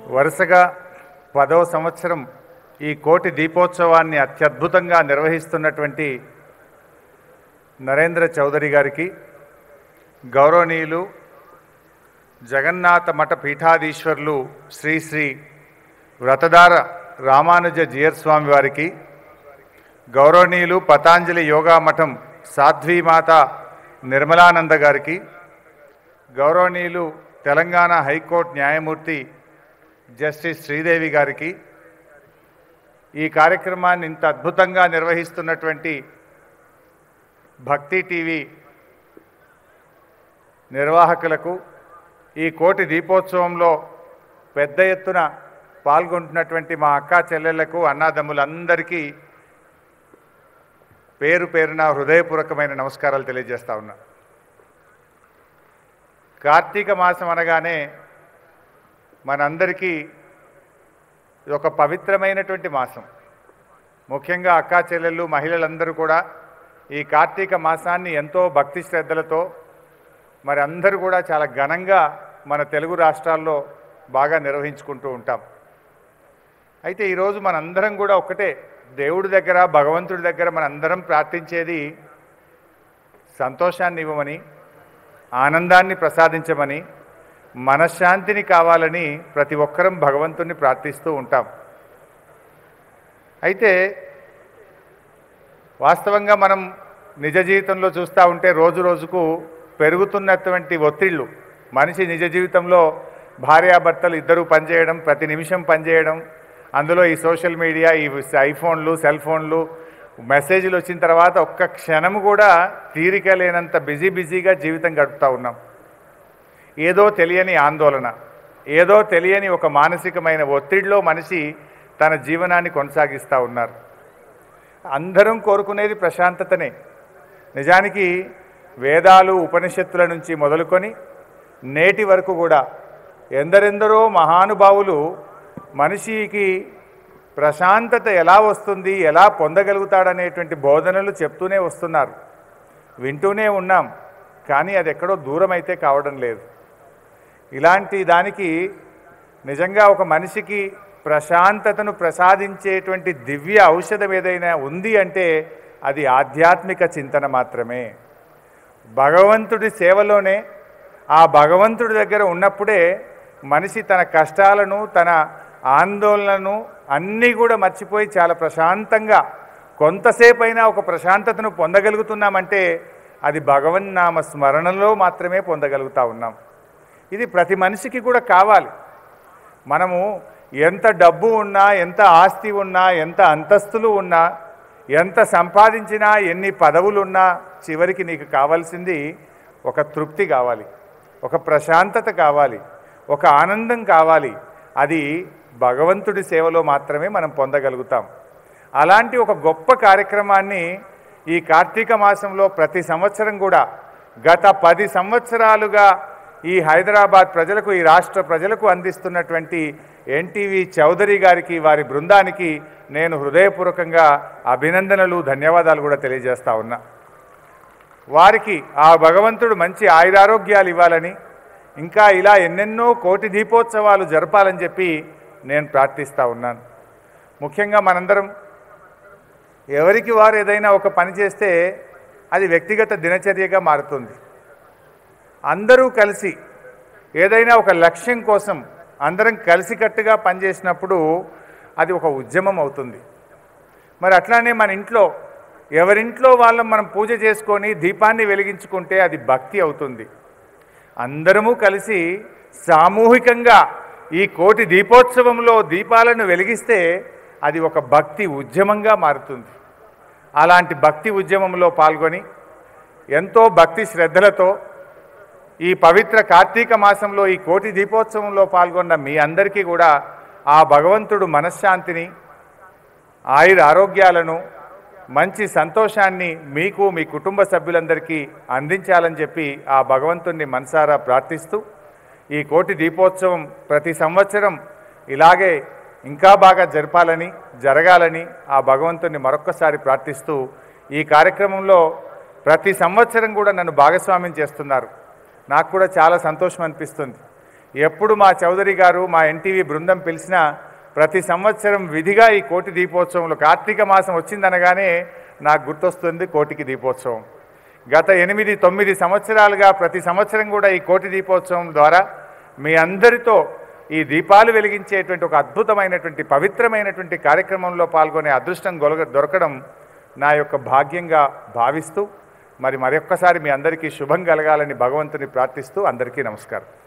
వరుసగా పదవ సంవత్సరం ఈ కోటి దీపోత్సవాన్ని అత్యద్భుతంగా నిర్వహిస్తున్నటువంటి నరేంద్ర చౌదరి గారికి గౌరవనీయులు జగన్నాథ మఠ పీఠాధీశ్వరులు శ్రీ శ్రీ వ్రతదార రామానుజ జీయర్ స్వామి వారికి గౌరవనీయులు పతాంజలి యోగా మఠం సాధ్వీమాత నిర్మలానంద గారికి గౌరవనీయులు తెలంగాణ హైకోర్టు న్యాయమూర్తి జస్టిస్ శ్రీదేవి గారికి ఈ కార్యక్రమాన్ని ఇంత అద్భుతంగా నిర్వహిస్తున్నటువంటి భక్తి టీవీ నిర్వాహకులకు ఈ కోటి దీపోత్సవంలో పెద్ద ఎత్తున పాల్గొంటున్నటువంటి మా అక్కా చెల్లెళ్లకు అన్నాదమ్ములందరికీ పేరు పేరున హృదయపూర్వకమైన నమస్కారాలు తెలియజేస్తా ఉన్నా కార్తీక మాసం అనగానే మనందరికీ ఇది ఒక పవిత్రమైనటువంటి మాసం ముఖ్యంగా అక్కా చెల్లెళ్ళు మహిళలందరూ కూడా ఈ కార్తీక మాసాన్ని ఎంతో భక్తి శ్రద్ధలతో మరి అందరూ కూడా చాలా ఘనంగా మన తెలుగు రాష్ట్రాల్లో బాగా నిర్వహించుకుంటూ ఉంటాం అయితే ఈరోజు మనందరం కూడా ఒక్కటే దేవుడి దగ్గర భగవంతుడి దగ్గర మనందరం ప్రార్థించేది సంతోషాన్ని ఇవ్వమని ఆనందాన్ని ప్రసాదించమని మనశ్శాంతిని కావాలని ప్రతి ఒక్కరం భగవంతుణ్ణి ప్రార్థిస్తూ ఉంటాం అయితే వాస్తవంగా మనం నిజ జీవితంలో చూస్తూ ఉంటే రోజు రోజుకు పెరుగుతున్నటువంటి ఒత్తిళ్ళు మనిషి నిజ జీవితంలో భార్యాభర్తలు ఇద్దరూ పనిచేయడం ప్రతి నిమిషం పనిచేయడం అందులో ఈ సోషల్ మీడియా ఈ ఐఫోన్లు సెల్ ఫోన్లు మెసేజ్లు వచ్చిన తర్వాత ఒక్క క్షణం కూడా తీరిక లేనంత బిజీ బిజీగా జీవితం గడుపుతూ ఉన్నాం ఏదో తెలియని ఆందోళన ఏదో తెలియని ఒక మానసికమైన ఒత్తిడిలో మనిషి తన జీవనాన్ని కొనసాగిస్తూ ఉన్నారు అందరం కోరుకునేది ప్రశాంతతనే నిజానికి వేదాలు ఉపనిషత్తుల నుంచి మొదలుకొని నేటి వరకు కూడా ఎందరెందరో మహానుభావులు మనిషికి ప్రశాంతత ఎలా వస్తుంది ఎలా పొందగలుగుతాడనేటువంటి బోధనలు చెప్తూనే వస్తున్నారు వింటూనే ఉన్నాం కానీ అది ఎక్కడో దూరం అయితే కావడం లేదు ఇలాంటి దానికి నిజంగా ఒక మనిషికి ప్రశాంతతను ప్రసాదించేటువంటి దివ్య ఔషధం ఏదైనా ఉంది అంటే అది ఆధ్యాత్మిక చింతన మాత్రమే భగవంతుడి సేవలోనే ఆ భగవంతుడి దగ్గర ఉన్నప్పుడే మనిషి తన కష్టాలను తన ఆందోళనను అన్నీ కూడా మర్చిపోయి చాలా ప్రశాంతంగా కొంతసేపైనా ఒక ప్రశాంతతను పొందగలుగుతున్నామంటే అది భగవన్నామ స్మరణలో మాత్రమే పొందగలుగుతా ఉన్నాం ఇది ప్రతి మనిషికి కూడా కావాలి మనము ఎంత డబ్బు ఉన్నా ఎంత ఆస్తి ఉన్నా ఎంత అంతస్తులు ఉన్నా ఎంత సంపాదించినా ఎన్ని పదవులు ఉన్నా చివరికి నీకు కావాల్సింది ఒక తృప్తి కావాలి ఒక ప్రశాంతత కావాలి ఒక ఆనందం కావాలి అది భగవంతుడి సేవలో మాత్రమే మనం పొందగలుగుతాం అలాంటి ఒక గొప్ప కార్యక్రమాన్ని ఈ కార్తీక మాసంలో ప్రతి సంవత్సరం కూడా గత పది సంవత్సరాలుగా ఈ హైదరాబాద్ ప్రజలకు ఈ రాష్ట్ర ప్రజలకు అందిస్తున్నటువంటి ఎన్టీవీ చౌదరి గారికి వారి బృందానికి నేను హృదయపూర్వకంగా అభినందనలు ధన్యవాదాలు కూడా తెలియజేస్తా ఉన్నా వారికి ఆ భగవంతుడు మంచి ఆయురారోగ్యాలు ఇవ్వాలని ఇంకా ఇలా ఎన్నెన్నో కోటి దీపోత్సవాలు జరపాలని చెప్పి నేను ప్రార్థిస్తూ ఉన్నాను ముఖ్యంగా మనందరం ఎవరికి వారు ఏదైనా ఒక పని చేస్తే అది వ్యక్తిగత దినచర్యగా మారుతుంది అందరూ కలిసి ఏదైనా ఒక లక్ష్యం కోసం అందరం కలిసికట్టుగా పనిచేసినప్పుడు అది ఒక ఉద్యమం అవుతుంది మరి అట్లానే మన ఇంట్లో ఎవరింట్లో వాళ్ళం మనం పూజ చేసుకొని దీపాన్ని వెలిగించుకుంటే అది భక్తి అవుతుంది అందరము కలిసి సామూహికంగా ఈ కోటి దీపోత్సవంలో దీపాలను వెలిగిస్తే అది ఒక భక్తి ఉద్యమంగా మారుతుంది అలాంటి భక్తి ఉద్యమంలో పాల్గొని ఎంతో భక్తి శ్రద్ధలతో ఈ పవిత్ర కార్తీక మాసంలో ఈ కోటి దీపోత్సవంలో పాల్గొన్న మీ అందరికీ కూడా ఆ భగవంతుడు మనశ్శాంతిని ఆయుర ఆరోగ్యాలను మంచి సంతోషాన్ని మీకు మీ కుటుంబ సభ్యులందరికీ అందించాలని చెప్పి ఆ భగవంతుణ్ణి మనసారా ప్రార్థిస్తూ ఈ కోటి దీపోత్సవం ప్రతి సంవత్సరం ఇలాగే ఇంకా బాగా జరపాలని జరగాలని ఆ భగవంతుణ్ణి మరొక్కసారి ప్రార్థిస్తూ ఈ కార్యక్రమంలో ప్రతి సంవత్సరం కూడా నన్ను భాగస్వామ్యం చేస్తున్నారు నాకు కూడా చాలా సంతోషం అనిపిస్తుంది ఎప్పుడు మా చౌదరి గారు మా ఎన్టీవీ బృందం పిలిచినా ప్రతి సంవత్సరం విధిగా ఈ కోటి దీపోత్సవంలో కార్తీక మాసం వచ్చిందనగానే నాకు గుర్తొస్తుంది కోటికి దీపోత్సవం గత ఎనిమిది తొమ్మిది సంవత్సరాలుగా ప్రతి సంవత్సరం కూడా ఈ కోటి దీపోత్సవం ద్వారా మీ అందరితో ఈ దీపాలు వెలిగించేటువంటి ఒక అద్భుతమైనటువంటి పవిత్రమైనటువంటి కార్యక్రమంలో పాల్గొనే అదృష్టం గొలగ దొరకడం నా యొక్క భాగ్యంగా భావిస్తూ మరి మరొక్కసారి మీ అందరికీ శుభం కలగాలని భగవంతుని ప్రార్థిస్తూ అందరికీ నమస్కారం